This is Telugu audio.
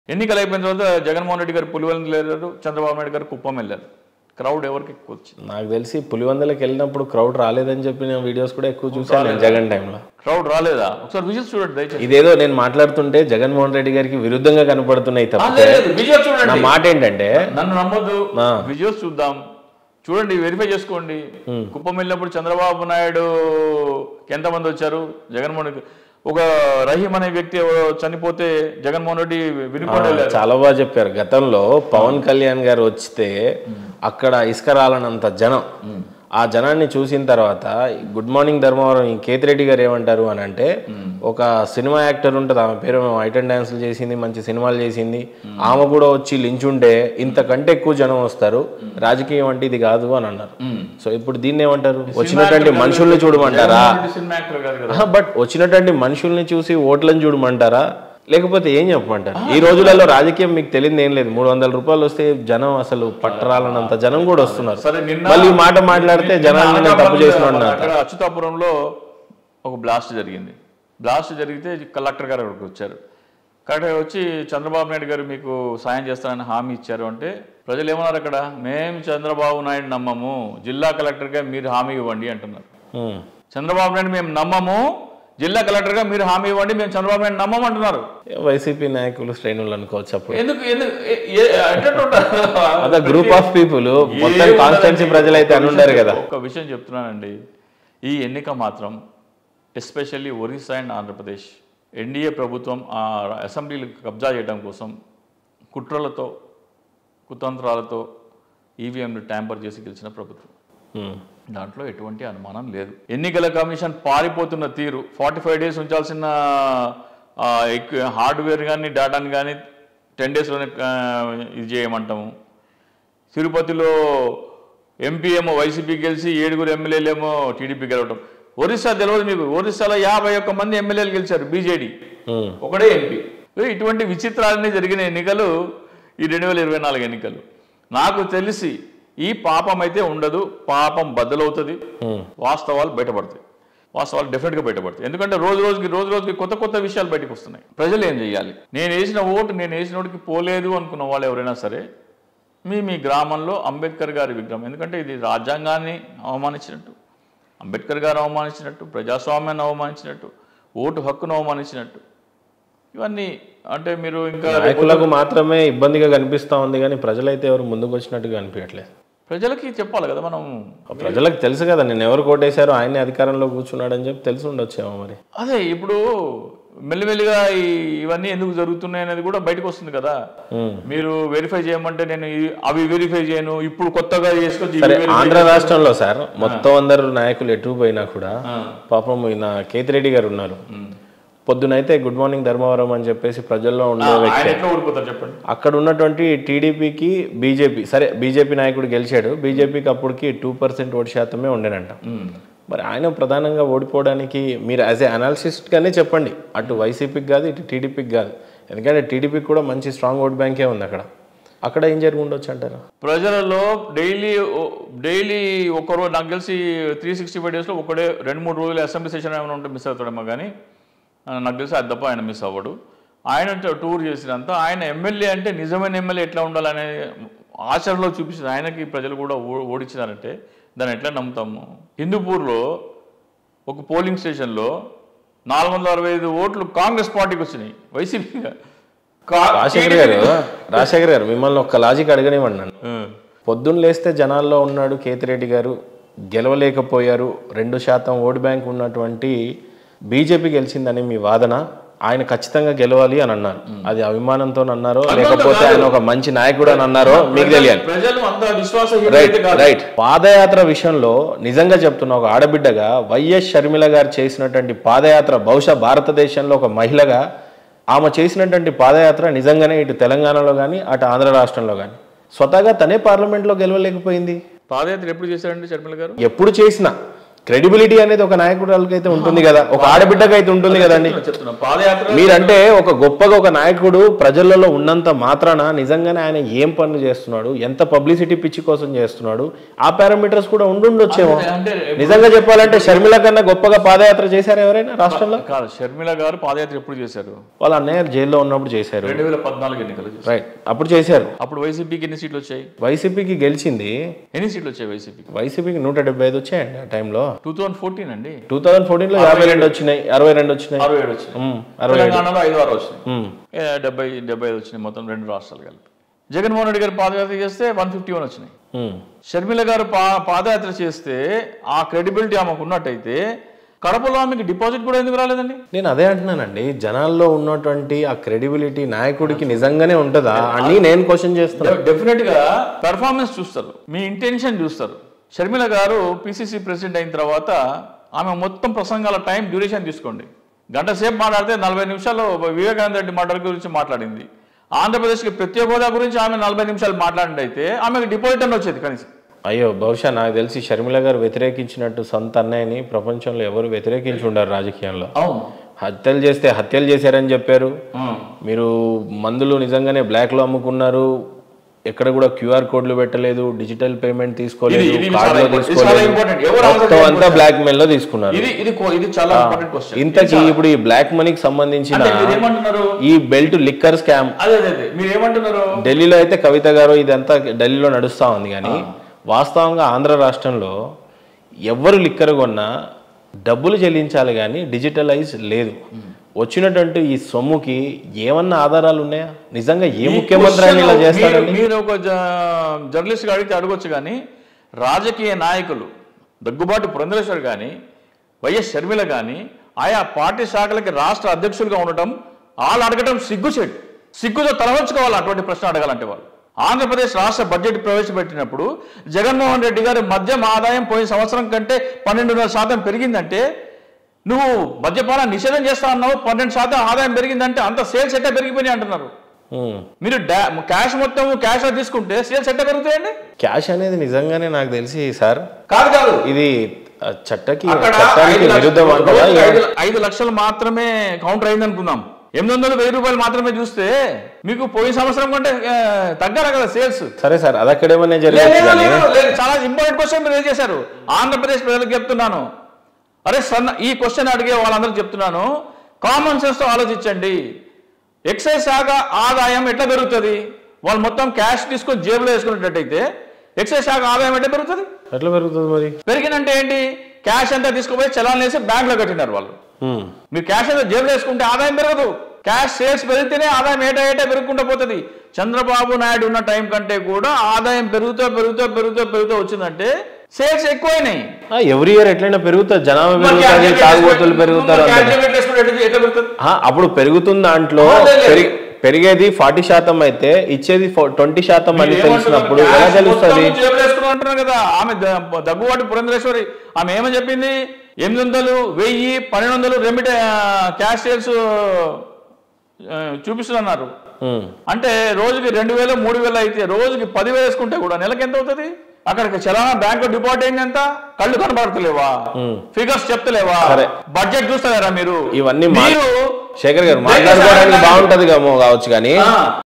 ఎన్నికలు అయిపోయిన తర్వాత జగన్మోహన్ రెడ్డి గారు పులివెందులు వెళ్ళారు చంద్రబాబు నాయుడు గారు కుప్పం వెళ్ళారు క్రౌడ్ ఎవరికి ఎక్కువ వచ్చింది నాకు తెలిసి పులివందలకి వెళ్ళినప్పుడు క్రౌడ్ రాలేదని చెప్పి నేను వీడియోస్ కూడా ఎక్కువ చూసాను నేను జగన్ టైంలో క్రౌడ్ రాలేదా ఒకసారి విజువల్స్ చూడండి దయచేసి ఇదేదో నేను మాట్లాడుతుంటే జగన్మోహన్ రెడ్డి గారికి విరుద్ధంగా కనపడుతున్నాయి ఆ, తప్పితే లేదు, లేదు, విజువల్స్ నా చూడండి మాట ఏంటంటే నన్ను నమ్మొద్దు ఆ. విజువల్స్ చూద్దాం చూడండి వెరిఫై చేసుకోండి కుప్పం వెళ్ళినప్పుడు చంద్రబాబు నాయుడు ఎంతమంది వచ్చారు జగన్మోహన్ రెడ్డి ఒక రహీం అనే వ్యక్తి ఎవరో చనిపోతే జగన్మోహన్ రెడ్డి వినుకోండి వెళ్ళారు చాలా బాగా చెప్పారు గతంలో పవన్ కళ్యాణ్ గారు వచ్చితే అక్కడ ఇసుక రాలనంత జనం ఆ జనాన్ని చూసిన తర్వాత గుడ్ మార్నింగ్ ధర్మవరం ఈ కేతిరెడ్డి గారు ఏమంటారు అని అంటే ఒక సినిమా యాక్టర్ ఉంటుంది ఆమె పేరు ఐటమ్ డాన్సులు చేసింది మంచి సినిమాలు చేసింది ఆమె కూడా వచ్చి లించుంటే ఇంతకంటే ఎక్కువ జనం వస్తారు రాజకీయం అంటే ఇది కాదు అని అన్నారు సో ఇప్పుడు దీన్ని ఏమంటారు వచ్చినటువంటి మనుషుల్ని చూడమంటారా జగన్మోహన్ రెడ్డి సినిమా యాక్టర్ కాదు కదా బట్ వచ్చినటువంటి మనుషుల్ని చూసి ఓట్లను చూడమంటారా లేకపోతే ఏం చెప్పమంటారు ఈ రోజులలో రాజకీయం మీకు తెలియదు ఏం లేదు మూడు వందల రూపాయలు వస్తే జనం అసలు పట్టరాలన్నంత జనం కూడా వస్తున్నారు సరే నిన్న మళ్ళీ ఈ మాట మాట్లాడితే జనాన్ని నేను తప్పు చేసిన అక్కడ అచ్యుతాపురంలో ఒక బ్లాస్ట్ జరిగింది బ్లాస్ట్ జరిగితే కలెక్టర్ గారు అక్కడికి వచ్చారు కలెక్టర్ వచ్చి చంద్రబాబు నాయుడు గారు మీకు సాయం చేస్తానని హామీ ఇచ్చారు అంటే ప్రజలు ఏమన్నారు అక్కడ మేము చంద్రబాబు నాయుడు నమ్మము జిల్లా కలెక్టర్గా మీరు హామీ ఇవ్వండి అంటున్నారు చంద్రబాబు నాయుడు మేము నమ్మము జిల్లా కలెక్టర్గా మీరు హామీ ఇవ్వండి మేము చంద్రబాబు నాయుడు నమ్మము అంటున్నారు వైసీపీ నాయకులు శ్రేణులు అనుకోవచ్చు అప్పుడు ఎందుకు ఎందుకు ఏ- ఏ- ఎట్లా ఉంటారు? అదే గ్రూప్ ఆఫ్ పీపుల్ మొత్తం ఏం కాన్స్టెన్సీ ఉండదండి. ప్రజలు అయితే ఒక్క అనుంటారు విషయం- కదా ఒక్క విషయం చెప్తున్నానండి ఈ ఎన్నిక మాత్రం especially Orissa and Andhra Pradesh NDA ప్రభుత్వం ఆ అసెంబ్లీలు కబ్జా చేయడం కోసం కుట్రలతో కుతంత్రాలతో ఈవీఎంలు ట్యాంపర్ చేసి గెలిచిన ప్రభుత్వం ఉమ్. దాంట్లో ఎటువంటి అనుమానం లేదు ఎన్నికల కమిషన్ పారిపోతున్న తీరు ఫార్టీ ఫైవ్ డేస్ ఉంచాల్సిన ఆ, ఎక్కువ హార్డ్వేర్ కానీ డేటాని కానీ టెన్ డేస్లోనే ఇది చేయమంటాము తిరుపతిలో ఎంపీ ఏమో వైసీపీ గెలిచి ఏడుగురు ఎమ్మెల్యేలు ఏమో టీడీపీ గెలవటం ఒరిస్సా తెలియదు మీకు ఒరిస్సాలో యాభై ఒక్క మంది ఎమ్మెల్యేలు గెలిచారు బీజేడీ ఉమ్. ఒకడే ఎంపీ ఇటువంటి విచిత్రాలన్నీ జరిగిన ఎన్నికలు ఈ రెండు వేల ఇరవై నాలుగు ఎన్నికలు నాకు తెలిసి ఈ పాపం అయితే ఉండదు పాపం బద్దలవుతుంది ఉమ్. వాస్తవాలు బయటపడతాయి వాస్తవాలు డెఫినెట్గా బయటపడతాయి ఎందుకంటే రోజు రోజుకి రోజు రోజుకి కొత్త కొత్త విషయాలు బయటకు వస్తున్నాయి ప్రజలు ఏం చేయాలి నేను వేసిన ఓటు నేను వేసిన ఓటుకి పోలేదు అనుకున్న వాళ్ళు ఎవరైనా సరే మీ మీ గ్రామంలో అంబేద్కర్ గారి విగ్రహం ఎందుకంటే ఇది రాజ్యాంగాన్ని అవమానించినట్టు అంబేద్కర్ గారు అవమానించినట్టు ప్రజాస్వామ్యాన్ని అవమానించినట్టు ఓటు హక్కును అవమానించినట్టు ఇవన్నీ అంటే మీరు ఇంకా నాయకులకు మాత్రమే ఇబ్బందిగా కనిపిస్తా ఉంది కానీ ప్రజలైతే ఎవరు ముందుకు వచ్చినట్టుగా అనిపించట్లేదు ప్రజలకి చెప్పాలి కదా మనం ప్రజలకు తెలుసు కదా నేను ఎవరు కోటేశారో ఆయనే అధికారంలో కూర్చున్నాడని చెప్పి తెలిసి ఉండొచ్చేమో మరి అదే ఇప్పుడు మెల్లిమెల్లిగా ఈ ఇవన్నీ ఎందుకు జరుగుతున్నాయి అనేది కూడా బయటకు వస్తుంది కదా ఉమ్. మీరు వెరిఫై చేయమంటే నేను ఈ- అవి వెరిఫై చేయను ఇప్పుడు కొత్తగా చేసుకొచ్చి ఇవి సరే verify ఆంధ్ర రాష్ట్రంలో సార్ మొత్తం అందరు నాయకులు ఎటు పోయినా కూడా పాపం ఈయన కేతిరెడ్డి గారు ఉన్నారు పొద్దునైతే గుడ్ మార్నింగ్ ధర్మవరం అని చెప్పేసి ప్రజల్లో ఉండే వ్యక్తి ఆయన ఎట్లా ఓడిపోతారు చెప్పండి అక్కడ ఉన్నటువంటి టీడీపీకి బీజేపీ సరే బీజేపీ నాయకుడు గెలిచాడు బీజేపీకి అప్పటికి టూ పర్సెంట్ ఓటు శాతమే ఉండేనంట మరి ఆయన ప్రధానంగా ఓడిపోవడానికి మీరు యాజ్ ఏ అనాలిసిస్ట్గానే చెప్పండి అటు వైసీపీకి కాదు ఇటు టీడీపీకి కాదు ఎందుకంటే టీడీపీకి కూడా మంచి స్ట్రాంగ్ ఓట్ బ్యాంకే ఉంది అక్కడ అక్కడ ఏం జరిగి ఉండొచ్చు అంటారు ప్రజలలో డైలీ డైలీ ఒక రోజు నాకు తెలిసి త్రీ సిక్స్టీ ఫైవ్ డేస్లో ఒకడే రెండు మూడు రోజులు అసెంబ్లీ సెషన్ ఏమైనా ఉంటే మిస్ అవుతాడేమో కానీ ఆ, నాకు తెలిసి అది తప్ప ఆయన మిస్ అవ్వడు ఆయన టూర్ చేసినంత ఆయన ఎమ్మెల్యే అంటే నిజమైన ఎమ్మెల్యే ఎట్లా ఉండాలనే ఆచరణలో చూపించిన ఆయనకి ప్రజలు కూడా ఓ- ఓడించినారంటే దాన్ని ఎట్లా నమ్ముతాము హిందూపూర్లో ఒక పోలింగ్ స్టేషన్లో నాలుగు వందల అరవై ఐదు ఓట్లు కాంగ్రెస్ పార్టీకి వచ్చినాయి వైసీపీ రాజశేఖర్ గారు రాజశేఖర్ గారు మిమ్మల్ని ఒక్క లాజిక్ అడగనివ్వండి పొద్దున్న లేస్తే జనాల్లో ఉన్నాడు కేతిరెడ్డి గారు గెలవలేకపోయారు రెండు శాతం ఓటు బ్యాంక్ ఉన్నటువంటి బీజేపీ గెలిచిందని మీ వాదన ఆయన ఖచ్చితంగా గెలవాలి అని అన్నారు అది అభిమానంతో అన్నారో లేకపోతే ఆయన ఒక మంచి నాయకుడు అని అన్నారో మీకు తెలియాలి ప్రజలు అంత విశ్వాస రైట్ రైట్ పాదయాత్ర విషయంలో నిజంగా చెప్తున్నా ఒక ఆడబిడ్డగా వైఎస్ షర్మిల గారు చేసినటువంటి పాదయాత్ర బహుశా భారతదేశంలో ఒక మహిళగా ఆమె చేసినటువంటి పాదయాత్ర నిజంగానే ఇటు తెలంగాణలో కానీ అటు ఆంధ్ర రాష్ట్రంలో కానీ స్వతహాగా తనే పార్లమెంట్లో గెలవలేకపోయింది పాదయాత్ర ఎప్పుడు చేశారండి షర్మిల గారు ఎప్పుడు చేసినా క్రెడిబిలిటీ అనేది ఒక నాయకుడికి అయితే ఉంటుంది కదా ఒక ఆడబిడ్డకి అయితే ఉంటుంది కదండి చెప్తున్నా, చెప్తున్నా పాదయాత్ర మీరంటే ఒక గొప్పగా ఒక నాయకుడు ప్రజలలో ఉన్నంత మాత్రాన నిజంగానే ఆయన ఏం పనులు చేస్తున్నాడు ఎంత పబ్లిసిటీ పిచ్చి కోసం చేస్తున్నాడు ఆ పారామీటర్స్ కూడా ఉండుండొచ్చేమో అంటే నిజంగా చెప్పాలంటే షర్మిల కన్నా గొప్పగా పాదయాత్ర చేశారు ఎవరైనా రాష్ట్రంలో కాదు షర్మిల గారు పాదయాత్ర ఎప్పుడు చేశారు వాళ్ళ అన్నయ్య జైల్లో ఉన్నప్పుడు చేశారు రెండు వేల పద్నాలుగు ఎన్నికలు చేశారు రైట్ అప్పుడు చేశారు అప్పుడు వైసీపీకి ఎన్ని సీట్లు వచ్చాయి వైసీపీకి గెలిచింది ఎన్ని సీట్లు వచ్చాయి వైసీపీకి వైసీపీకి నూట డెబ్బై ఐదు వచ్చాయండి ఆ టైంలో టూ థౌసండ్ ఫోర్టీన్ అండి టూ థౌజండ్ ఫోర్టీన్లో యాభై రెండు వచ్చినాయి అరవై రెండు వచ్చినాయి అరవై ఏడు వచ్చినాయి ఉమ్, అరవై తెలంగాణలో ఐదు ఆరు వచ్చినాయి ఉమ్, ఏ, డెబ్బై డెబ్బై ఐదు వచ్చినాయి మొత్తం రెండు రాష్ట్రాలు కలిపి జగన్మోహన్ రెడ్డి గారు పాదయాత్ర చేస్తే వన్ ఫిఫ్టీ వన్ వచ్చినాయి ఉమ్. షర్మిల గారు పా పాదయాత్ర చేస్తే ఆ క్రెడిబిలిటీ ఆమెకు ఉన్నట్టయితే కడపలో ఆమెకి డిపాజిట్ కూడా ఎందుకు రాలేదండి నేను అదే అంటున్నానండి జనాల్లో ఉన్నటువంటి ఆ క్రెడిబిలిటీ నాయకుడికి నిజంగానే ఉంటుందా అని నేను క్వశ్చన్ చేస్తున్నా డెఫినెట్ గా పెర్ఫార్మెన్స్ చూస్తారు మీ ఇంటెన్షన్ చూస్తారు షర్మిల గారు పిసిసి ప్రెసిడెంట్ అయిన తర్వాత ఆమె మొత్తం ప్రసంగాల టైం డ్యూరేషన్ తీసుకోండి గంట సేపు మాట్లాడితే నలభై నిమిషాలు వివేకానంద రెడ్డి మాటల గురించి మాట్లాడింది ఆంధ్రప్రదేశ్కి ప్రత్యేక హోదా గురించి ఆమె నలభై నిమిషాలు మాట్లాడింది అయితే ఆమెకు డిపాజిట్ అని వచ్చేది కనీసం అయ్యో బహుశా నాకు తెలిసి షర్మిల గారు వ్యతిరేకించినట్టు సొంత అన్నయ్యని ప్రపంచంలో ఎవరు వ్యతిరేకించి ఉండరు రాజకీయంలో అవును హత్యలు చేస్తే హత్యలు చేశారని చెప్పారు మీరు మందులు నిజంగానే బ్లాక్లో అమ్ముకున్నారు ఎక్కడ కూడా క్యూఆర్ కోడ్లు పెట్టలేదు డిజిటల్ పేమెంట్ తీసుకోలేదు ఇది- ఇది కార్డులో చాలా important. ఇది తీసుకోలేదు చాలా important. ఎవరు answer మొత్తం అంతా బ్లాక్ మెయిల్ లో తీసుకున్నారు ఇది ఇది కో- ఇది చాలా ఇంపార్టెంట్ క్వశ్చన్ ఇంతకీ ఇప్పుడు ఈ బ్లాక్ మనీకి సంబంధించిన అంటే మీరు ఏమంటున్నారు ఈ బెల్ట్ లిక్కర్ స్కామ్ అదే అదే అదే మీరు ఏమంటున్నారు ఢిల్లీలో అయితే కవిత గారు ఇదంతా ఢిల్లీలో నడుస్తా ఉంది కానీ వాస్తవంగా ఆంధ్ర రాష్ట్రంలో ఎవరు లిక్కర్ కొన్నా డబ్బులు చెల్లించాలి కానీ డిజిటలైజ్ లేదు వచ్చినటువంటి ఈ సొమ్ముకి ఏమన్నా ఆధారాలు ఉన్నాయా నిజంగా ఏ ఈ ముఖ్యమంత్రి ఆయన ఇలా question చేస్తారండి మీరు- మీరు ఒక జర్నలిస్ట్ అడిగితే అడగొచ్చు కానీ రాజకీయ నాయకులు దగ్గుబాటి పురంధరేశ్వర్ కానీ వైఎస్ షర్మిల కానీ ఆయా పార్టీ శాఖలకి రాష్ట్ర అధ్యక్షులుగా ఉండటం వాళ్ళు అడగటం సిగ్గుచేటు సిగ్గుతో తలవంచుకోవాలి అటువంటి ప్రశ్న అడగాలంటే వాళ్ళు ఆంధ్రప్రదేశ్ రాష్ట్ర బడ్జెట్ ప్రవేశపెట్టినప్పుడు జగన్మోహన్ రెడ్డి గారి మద్యం ఆదాయం పోయిన సంవత్సరం కంటే పన్నెండున్నర శాతం పెరిగిందంటే నువ్వు మద్యపాన నిషేధం చేస్తా అన్నావు పన్నెండు శాతం ఆదాయం పెరిగిందంటే అంత సేల్స్ ఎట్లా పెరిగిపోయినాయి అంటున్నారు ఉమ్. మీరు డా- క్యాష్ మొత్తం క్యాష్ లో తీసుకుంటే సేల్స్ ఎట్లా పెరుగుతాయండి క్యాష్ అనేది నిజంగానే నాకు తెలిసి సార్ కాదు కాదు ఇది ఆ, చట్టకి అక్కడ చట్టానికి ఐదు లక్ష- విరుద్ధం అంటారా రోజుకి ఐదు- ఐదు లక్షలు మాత్రమే కౌంటర్ అయింది అనుకుందాం ఎనిమిది వందలు వెయ్యి రూపాయలు మాత్రమే చూస్తే మీకు పోయిన సంవత్సరం కంటే ఆ, తగ్గాలి కదా సేల్స్ సరే సార్ అది అక్కడేమన్నా జరగచ్చు కానీ చాలా ఇంపార్టెంట్ క్వశ్చన్ మీరు ఏం చేశారు ఆంధ్రప్రదేశ్ ప్రజలకు చెప్తున్నాను అరే సన్న ఈ క్వశ్చన్ అడిగే వాళ్ళందరికీ చెప్తున్నాను కామన్ సెన్స్ తో ఆలోచించండి ఎక్సైజ్ శాఖ ఆదాయం ఎట్లా పెరుగుతుంది వాళ్ళు మొత్తం క్యాష్ తీసుకొని జేబులో వేసుకునేటట్టయితే ఎక్సైజ్ శాఖ ఆదాయం ఎట్లా పెరుగుతుంది ఎట్లా పెరుగుతుంది మరి పెరిగినంటే ఏంటి క్యాష్ అంతా తీసుకుపోయి చలాన్ వేసి బ్యాంక్ లో కట్టినారు వాళ్ళు ఉమ్. మీరు క్యాష్ అంతా జేబులో వేసుకుంటే ఆదాయం పెరగదు క్యాష్ సేల్స్ పెరిగితేనే ఆదాయం ఏటా ఏటా పెరుగుకుంటూ పోతుంది చంద్రబాబు నాయుడు ఉన్న టైం కంటే కూడా ఆదాయం పెరుగుతూ పెరుగుతూ పెరుగుతూ పెరుగుతూ వచ్చిందంటే సేల్స్ ఎక్కువైనాయి ఎవ్రీ ఇయర్ ఎట్లయినా పెరుగుతుంది జనాభా మరి పెరుగుతుంది క్యాల్కులేట్ తాగుబోతులు చేసుకుంటే- పెరుగుతారు మరి అంతే. క్యాల్కులేట్ చేసుకుంటే ఎట్లా- ఎట్లా పెరుగుతుంది ఆ, అప్పుడు పెరుగుతున్న దాంట్లో ఆ, లేదు, లేదు. పెరిగి- పెరిగేది ఫార్టీ శాతం అయితే ఇచ్చేది ట్వంటీ శాతం అని మీరు తెలిసినప్పుడు ఏమంటున్నారు? ఎలా క్యాష్ తెలుస్తుంది మొత్తం జేబులో వేసుకుని అంటున్నారు కదా ఆమె ద- దగ్గుబాటి పురంధరేశ్వరి ఆమె ఏమని చెప్పింది ఎనిమిది వందలు వెయ్యి పన్నెండు వందలు రెమిట్ క్యాష్ సేల్స్ చూపిస్తున్నారు ఉమ్. అంటే రోజుకి రెండు వేలు మూడు వేలు అయితే రోజుకి పదివేలు వేసుకుంటే కూడా నెలకి ఎంత అవుతుంది అక్కడికి చలానా బ్యాంకు డిపాజిట్ అయింది ఎంత కళ్ళు కనబడతలేవా ఫిగర్స్ చెప్తలేవా సరే. బడ్జెట్ చూస్తారా మీరు ఇవన్నీ మా- మీరు శేఖర్ గారు దేశ మాట్లాడుకోవడానికి సహాయం బాగుంటది కావచ్చు కానీ ఆ.